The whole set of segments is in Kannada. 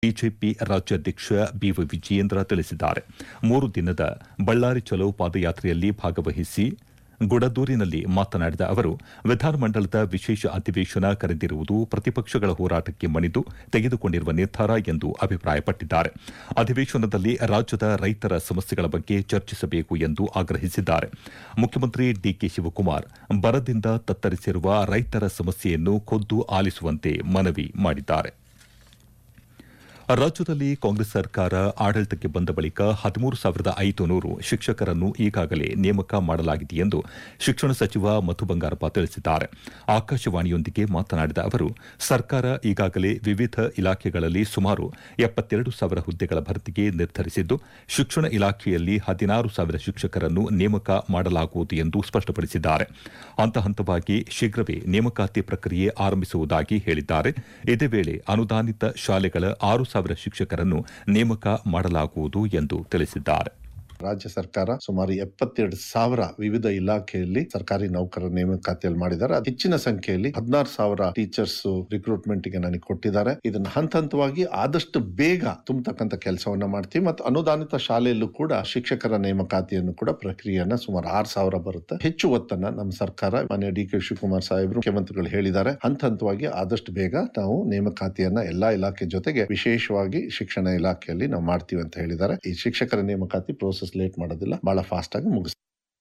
ಬಿಜೆಪಿ ರಾಜ್ಯಾಧ್ಯಕ್ಷ ಬಿವೈ ವಿಜಯೇಂದ್ರ ತಿಳಿಸಿದ್ದಾರೆ ಮೂರು ದಿನದ ಬಳ್ಳಾರಿ ಚಲೋ ಪಾದಯಾತ್ರೆಯಲ್ಲಿ ಭಾಗವಹಿಸಿ ಗುಡದೂರಿನಲ್ಲಿ ಮಾತನಾಡಿದ ಅವರು ವಿಧಾನಮಂಡಲದ ವಿಶೇಷ ಅಧಿವೇಶನ ಕರೆದಿರುವುದು ಪ್ರತಿಪಕ್ಷಗಳ ಹೋರಾಟಕ್ಕೆ ಮಣಿದು ತೆಗೆದುಕೊಂಡಿರುವ ನಿರ್ಧಾರ ಎಂದು ಅಭಿಪ್ರಾಯಪಟ್ಟಿದ್ದಾರೆ ಅಧಿವೇಶನದಲ್ಲಿ ರಾಜ್ಯದ ರೈತರ ಸಮಸ್ಯೆಗಳ ಬಗ್ಗೆ ಚರ್ಚಿಸಬೇಕು ಎಂದು ಆಗ್ರಹಿಸಿದ್ದಾರೆ ಮುಖ್ಯಮಂತ್ರಿ ಡಿಕೆ ಶಿವಕುಮಾರ್ ಬರದಿಂದ ತತ್ತರಿಸಿರುವ ರೈತರ ಸಮಸ್ಯೆಯನ್ನು ಖುದ್ದು ಆಲಿಸುವಂತೆ ಮನವಿ ಮಾಡಿದ್ದಾರೆ ರಾಜ್ಯದಲ್ಲಿ ಕಾಂಗ್ರೆಸ್ ಸರ್ಕಾರ ಆಡಳಿತಕ್ಕೆ ಬಂದ ಬಳಿಕ ಹದಿಮೂರು ಸಾವಿರದ ಐದು ನೂರು ಶಿಕ್ಷಕರನ್ನು ಈಗಾಗಲೇ ನೇಮಕ ಮಾಡಲಾಗಿದೆ ಎಂದು ಶಿಕ್ಷಣ ಸಚಿವ ಮಧು ಬಂಗಾರಪ್ಪ ತಿಳಿಸಿದ್ದಾರೆ ಆಕಾಶವಾಣಿಯೊಂದಿಗೆ ಮಾತನಾಡಿದ ಅವರು ಸರ್ಕಾರ ಈಗಾಗಲೇ ವಿವಿಧ ಇಲಾಖೆಗಳಲ್ಲಿ ಸುಮಾರು ಎಪ್ಪತ್ತೆರಡು ಸಾವಿರ ಹುದ್ದೆಗಳ ಭರ್ತಿಗೆ ನಿರ್ಧರಿಸಿದ್ದು ಶಿಕ್ಷಣ ಇಲಾಖೆಯಲ್ಲಿ ಹದಿನಾರು ಸಾವಿರ ಶಿಕ್ಷಕರನ್ನು ನೇಮಕ ಮಾಡಲಾಗುವುದು ಎಂದು ಸ್ಪಷ್ಟಪಡಿಸಿದ್ದಾರೆ ಹಂತ ಹಂತವಾಗಿ ಶೀಘ್ರವೇ ನೇಮಕಾತಿ ಪ್ರಕ್ರಿಯೆ ಆರಂಭಿಸುವುದಾಗಿ ಹೇಳಿದ್ದಾರೆ ಇದೇ ವೇಳೆ ಅನುದಾನಿತ ಶಾಲೆಗಳ ಆರು ಸಾವಿರ ಶಿಕ್ಷಕರನ್ನು ನೇಮಕ ಮಾಡಲಾಗುವುದು ಎಂದು ತಿಳಿಸಿದ್ದಾರೆ ರಾಜ್ಯ ಸರ್ಕಾರ ಸುಮಾರು ಎಪ್ಪತ್ತೆರಡು ಸಾವಿರ ವಿವಿಧ ಇಲಾಖೆಯಲ್ಲಿ ಸರ್ಕಾರಿ ನೌಕರರ ನೇಮಕಾತಿಯಲ್ಲಿ ಮಾಡಿದ್ದಾರೆ ಅದು ಹೆಚ್ಚಿನ ಸಂಖ್ಯೆಯಲ್ಲಿ ಹದಿನಾರು ಸಾವಿರ ಟೀಚರ್ಸ್ ರಿಕ್ರೂಟ್ಮೆಂಟ್ ಗೆ ನನಗೆ ಕೊಟ್ಟಿದ್ದಾರೆ ಇದನ್ನ ಹಂತ ಹಂತವಾಗಿ ಆದಷ್ಟು ಬೇಗ ತುಂಬತಕ್ಕಂತ ಕೆಲಸವನ್ನ ಮಾಡ್ತೀವಿ ಮತ್ತು ಅನುದಾನಿತ ಶಾಲೆಯಲ್ಲೂ ಕೂಡ ಶಿಕ್ಷಕರ ನೇಮಕಾತಿಯನ್ನು ಕೂಡ ಪ್ರಕ್ರಿಯೆಯನ್ನ ಸುಮಾರು ಆರು ಸಾವಿರ ಬರುತ್ತೆ ಹೆಚ್ಚು ಒತ್ತನ್ನ ನಮ್ಮ ಸರ್ಕಾರ ಮಾನ್ಯ ಡಿ ಕೆ ಶಿವಕುಮಾರ್ ಸಾಹೇಬರು ಮುಖ್ಯಮಂತ್ರಿಗಳು ಹೇಳಿದ್ದಾರೆ ಹಂತ ಹಂತವಾಗಿ ಆದಷ್ಟು ಬೇಗ ನಾವು ನೇಮಕಾತಿಯನ್ನ ಎಲ್ಲಾ ಇಲಾಖೆ ಜೊತೆಗೆ ವಿಶೇಷವಾಗಿ ಶಿಕ್ಷಣ ಇಲಾಖೆಯಲ್ಲಿ ನಾವು ಮಾಡ್ತೀವಿ ಅಂತ ಹೇಳಿದ್ದಾರೆ ಈ ಶಿಕ್ಷಕರ ನೇಮಕಾತಿ ಪ್ರೋಸೆಸ್ ಲೇಟ್ ಮಾಡೋದಿಲ್ಲ ಬಹಳ ಫಾಸ್ಟ್ ಆಗಿ ಮುಗಿಸ್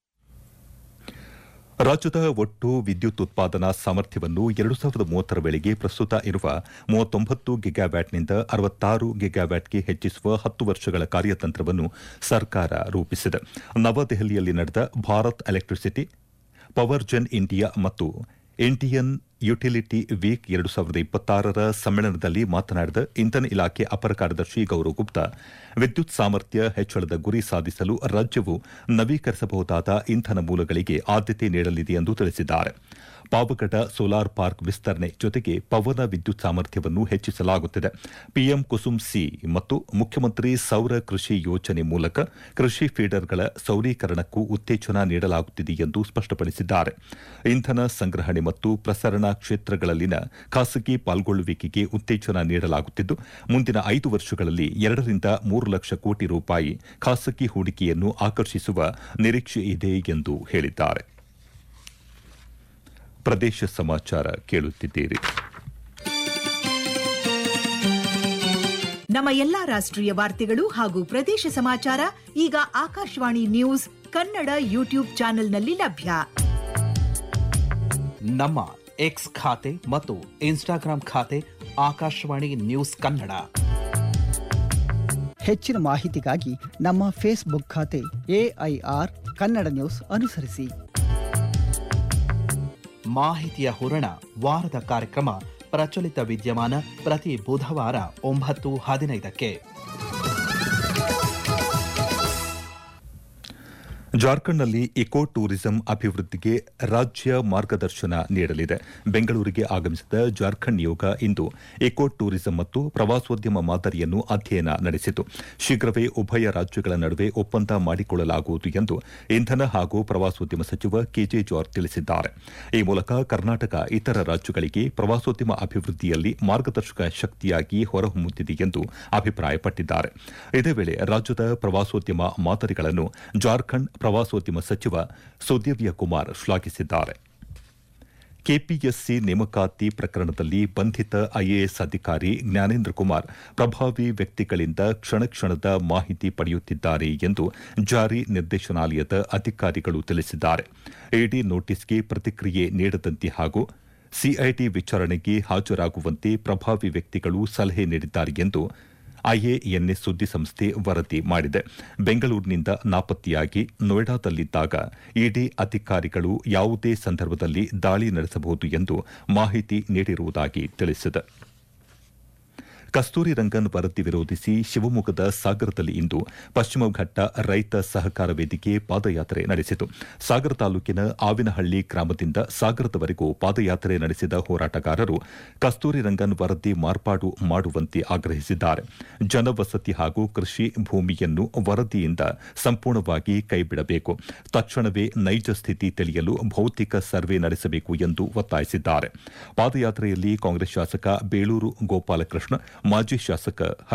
ರಾಜ್ಯದ ಒಟ್ಟು ವಿದ್ಯುತ್ ಉತ್ಪಾದನಾ ಸಾಮರ್ಥ್ಯವನ್ನು ಎರಡು ಸಾವಿರದ ಮೂವತ್ತರ ವೇಳೆಗೆ ಪ್ರಸ್ತುತ ಇರುವ ಮೂವತ್ತೊಂಬತ್ತು ಗಿಗಾವ್ಯಾಟ್ನಿಂದ ಅರವತ್ತಾರು ಗಿಗಾವ್ಯಾಟ್ಗೆ ಹೆಚ್ಚಿಸುವ ಹತ್ತು ವರ್ಷಗಳ ಕಾರ್ಯತಂತ್ರವನ್ನು ಸರ್ಕಾರ ರೂಪಿಸಿದೆ ನವದೆಹಲಿಯಲ್ಲಿ ನಡೆದ Bharat electricity power gen India ಮತ್ತು ಇಂಡಿಯನ್ ಯುಟಿಲಿಟಿ ವೀಕ್ ಎರಡು ಸಾವಿರದ ಇಪ್ಪತ್ತಾರರ ಸಮ್ಮೇಳನದಲ್ಲಿ ಮಾತನಾಡಿದ ಇಂಧನ ಇಲಾಖೆ ಅಪರ ಕಾರ್ಯದರ್ಶಿ ಗೌರವ್ ಗುಪ್ತಾ ವಿದ್ಯುತ್ ಸಾಮರ್ಥ್ಯ ಹೆಚ್ಚಳದ ಗುರಿ ಸಾಧಿಸಲು ರಾಜ್ಯವು ನವೀಕರಿಸಬಹುದಾದ ಇಂಧನ ಮೂಲಗಳಿಗೆ ಆದ್ಯತೆ ನೀಡಲಿದೆ ಎಂದು ತಿಳಿಸಿದ್ದಾರೆ ಪಾವಗಡ ಸೋಲಾರ್ ಪಾರ್ಕ್ ವಿಸ್ತರಣೆ ಜೊತೆಗೆ ಪವನ ವಿದ್ಯುತ್ ಸಾಮರ್ಥ್ಯವನ್ನು ಹೆಚ್ಚಿಸಲಾಗುತ್ತಿದೆ ಪಿಎಂ ಕುಸುಮ್ ಸಿ ಮತ್ತು ಮುಖ್ಯಮಂತ್ರಿ ಸೌರ ಕೃಷಿ ಯೋಜನೆ ಮೂಲಕ ಕೃಷಿ ಫೀಡರ್ಗಳ ಸೌರೀಕರಣಕ್ಕೂ ಉತ್ತೇಜನ ನೀಡಲಾಗುತ್ತಿದೆ ಎಂದು ಸ್ಪಷ್ಟಪಡಿಸಿದ್ದಾರೆ ಇಂಧನ ಸಂಗ್ರಹಣೆ ಮತ್ತು ಪ್ರಸರಣ ಕ್ಷೇತ್ರಗಳಲ್ಲಿನ ಖಾಸಗಿ ಪಾಲ್ಗೊಳ್ಳುವಿಕೆಗೆ ಉತ್ತೇಜನ ನೀಡಲಾಗುತ್ತಿದ್ದು ಮುಂದಿನ ಐದು ವರ್ಷಗಳಲ್ಲಿ ಎರಡರಿಂದ ಮೂರು ಲಕ್ಷ ಕೋಟಿ ರೂಪಾಯಿ ಖಾಸಗಿ ಹೂಡಿಕೆಯನ್ನು ಆಕರ್ಷಿಸುವ ನಿರೀಕ್ಷೆ ಇದೆ ಎಂದು ಹೇಳಿದ್ದಾರೆ ಪ್ರದೇಶ ಸಮಾಚಾರ ಕೇಳುತ್ತಿದ್ದೀರಿ ನಮ್ಮ ಎಲ್ಲಾ ರಾಷ್ಟ್ರೀಯ ವಾರ್ತೆಗಳು ಹಾಗೂ ಪ್ರದೇಶ ಸಮಾಚಾರ ಈಗ ಆಕಾಶವಾಣಿ ನ್ಯೂಸ್ ಕನ್ನಡ ಯೂಟ್ಯೂಬ್ ಚಾನೆಲ್ನಲ್ಲಿ ಲಭ್ಯ ನಮ್ಮ ಎಕ್ಸ್ ಖಾತೆ ಮತ್ತು ಇನ್ಸ್ಟಾಗ್ರಾಂ ಖಾತೆ ಆಕಾಶವಾಣಿ ನ್ಯೂಸ್ ಕನ್ನಡ ಹೆಚ್ಚಿನ ಮಾಹಿತಿಗಾಗಿ ನಮ್ಮ ಫೇಸ್ಬುಕ್ ಖಾತೆ ಎಐಆರ್ ಕನ್ನಡ ನ್ಯೂಸ್ ಅನುಸರಿಸಿ ಮಾಹಿತಿಯ ಹೂರಣ ವಾರದ ಕಾರ್ಯಕ್ರಮ ಪ್ರಚಲಿತ ವಿದ್ಯಮಾನ ಪ್ರತಿ ಬುಧವಾರ ಒಂಬತ್ತು ಹದಿನೈದಕ್ಕೆ ಜಾರ್ಖಂಡ್ನಲ್ಲಿ ಇಕೋ ಟೂರಿಸಂ ಅಭಿವೃದ್ಧಿಗೆ ರಾಜ್ಯ ಮಾರ್ಗದರ್ಶನ ನೀಡಲಿದೆ ಬೆಂಗಳೂರಿಗೆ ಆಗಮಿಸಿದ ಜಾರ್ಖಂಡ್ ನಿಯೋಗ ಇಂದು ಇಕೋ ಟೂರಿಸಂ ಮತ್ತು ಪ್ರವಾಸೋದ್ಯಮ ಮಾದರಿಯನ್ನು ಅಧ್ಯಯನ ನಡೆಸಿತು ಶೀಘ್ರವೇ ಉಭಯ ರಾಜ್ಯಗಳ ನಡುವೆ ಒಪ್ಪಂದ ಮಾಡಿಕೊಳ್ಳಲಾಗುವುದು ಎಂದು ಇಂಧನ ಹಾಗೂ ಪ್ರವಾಸೋದ್ಯಮ ಸಚಿವ ಕೆಜೆ ಜಾರ್ಜ್ ತಿಳಿಸಿದ್ದಾರೆ ಈ ಮೂಲಕ ಕರ್ನಾಟಕ ಇತರ ರಾಜ್ಯಗಳಿಗೆ ಪ್ರವಾಸೋದ್ಯಮ ಅಭಿವೃದ್ಧಿಯಲ್ಲಿ ಮಾರ್ಗದರ್ಶಕ ಶಕ್ತಿಯಾಗಿ ಹೊರಹೊಮ್ಮುತ್ತಿದೆ ಎಂದು ಅಭಿಪ್ರಾಯಪಟ್ಟಿದ್ದಾರೆ ಇದೇ ವೇಳೆ ರಾಜ್ಯದ ಪ್ರವಾಸೋದ್ಯಮ ಮಾದರಿಗಳನ್ನು ಜಾರ್ಖಂಡ್ ಪ್ರವಾಸೋದ್ಯಮ ಸಚಿವ ಸುದಿವ್ಯ ಕುಮಾರ್ ಶ್ಲಾಘಿಸಿದ್ದಾರೆ ಕೆಪಿಎಸ್ಸಿ ನೇಮಕಾತಿ ಪ್ರಕರಣದಲ್ಲಿ ಬಂಧಿತ ಐಎಎಸ್ ಅಧಿಕಾರಿ ಜ್ಞಾನೇಂದ್ರ ಕುಮಾರ್ ಪ್ರಭಾವಿ ವ್ಯಕ್ತಿಗಳಿಂದ ಕ್ಷಣ ಕ್ಷಣದ ಮಾಹಿತಿ ಪಡೆಯುತ್ತಿದ್ದಾರೆ ಎಂದು ಜಾರಿ ನಿರ್ದೇಶನಾಲಯದ ಅಧಿಕಾರಿಗಳು ತಿಳಿಸಿದ್ದಾರೆ ಇಡಿ ನೋಟಿಸ್ಗೆ ಪ್ರತಿಕ್ರಿಯೆ ನೀಡದಂತೆ ಹಾಗೂ ಸಿಐಡಿ ವಿಚಾರಣೆಗೆ ಹಾಜರಾಗುವಂತೆ ಪ್ರಭಾವಿ ವ್ಯಕ್ತಿಗಳು ಸಲಹೆ ನೀಡಿದ್ದಾರೆ ಎಂದು ಐಎಎನ್ಎಸ್ ಸುದ್ದಿಸಂಸ್ಥೆ ವರದಿ ಮಾಡಿದೆ ಬೆಂಗಳೂರಿನಿಂದ ನಾಪತ್ತೆಯಾಗಿ ನೋಯ್ಡಾದಲ್ಲಿದ್ದಾಗ ಇಡಿ ಅಧಿಕಾರಿಗಳು ಯಾವುದೇ ಸಂದರ್ಭದಲ್ಲಿ ದಾಳಿ ನಡೆಸಬಹುದು ಎಂದು ಮಾಹಿತಿ ನೀಡಿರುವುದಾಗಿ ತಿಳಿಸಿದೆ ಕಸ್ತೂರಿ ರಂಗನ್ ವರದಿ ವಿರೋಧಿಸಿ ಶಿವಮೊಗ್ಗದ ಸಾಗರದಲ್ಲಿ ಇಂದು ಪಶ್ಚಿಮ ಘಟ್ಟ ರೈತ ಸಹಕಾರ ವೇದಿಕೆ ಪಾದಯಾತ್ರೆ ನಡೆಸಿತು ಸಾಗರ ತಾಲೂಕಿನ ಆವಿನಹಳ್ಳಿ ಗ್ರಾಮದಿಂದ ಸಾಗರದವರೆಗೂ ಪಾದಯಾತ್ರೆ ನಡೆಸಿದ ಹೋರಾಟಗಾರರು ಕಸ್ತೂರಿ ರಂಗನ್ ವರದಿ ಮಾರ್ಪಾಡು ಮಾಡುವಂತೆ ಆಗ್ರಹಿಸಿದ್ದಾರೆ ಜನವಸತಿ ಹಾಗೂ ಕೃಷಿ ಭೂಮಿಯನ್ನು ವರದಿಯಿಂದ ಸಂಪೂರ್ಣವಾಗಿ ಕೈಬಿಡಬೇಕು ತಕ್ಷಣವೇ ನೈಜ ಸ್ಥಿತಿ ತಿಳಿಯಲು ಭೌತಿಕ ಸರ್ವೆ ನಡೆಸಬೇಕು ಎಂದು ಒತ್ತಾಯಿಸಿದ್ದಾರೆ ಪಾದಯಾತ್ರೆಯಲ್ಲಿ ಕಾಂಗ್ರೆಸ್ ಶಾಸಕ ಬೇಳೂರು ಗೋಪಾಲಕೃಷ್ಣ ಮಾಜಿ ಶಾಸಕ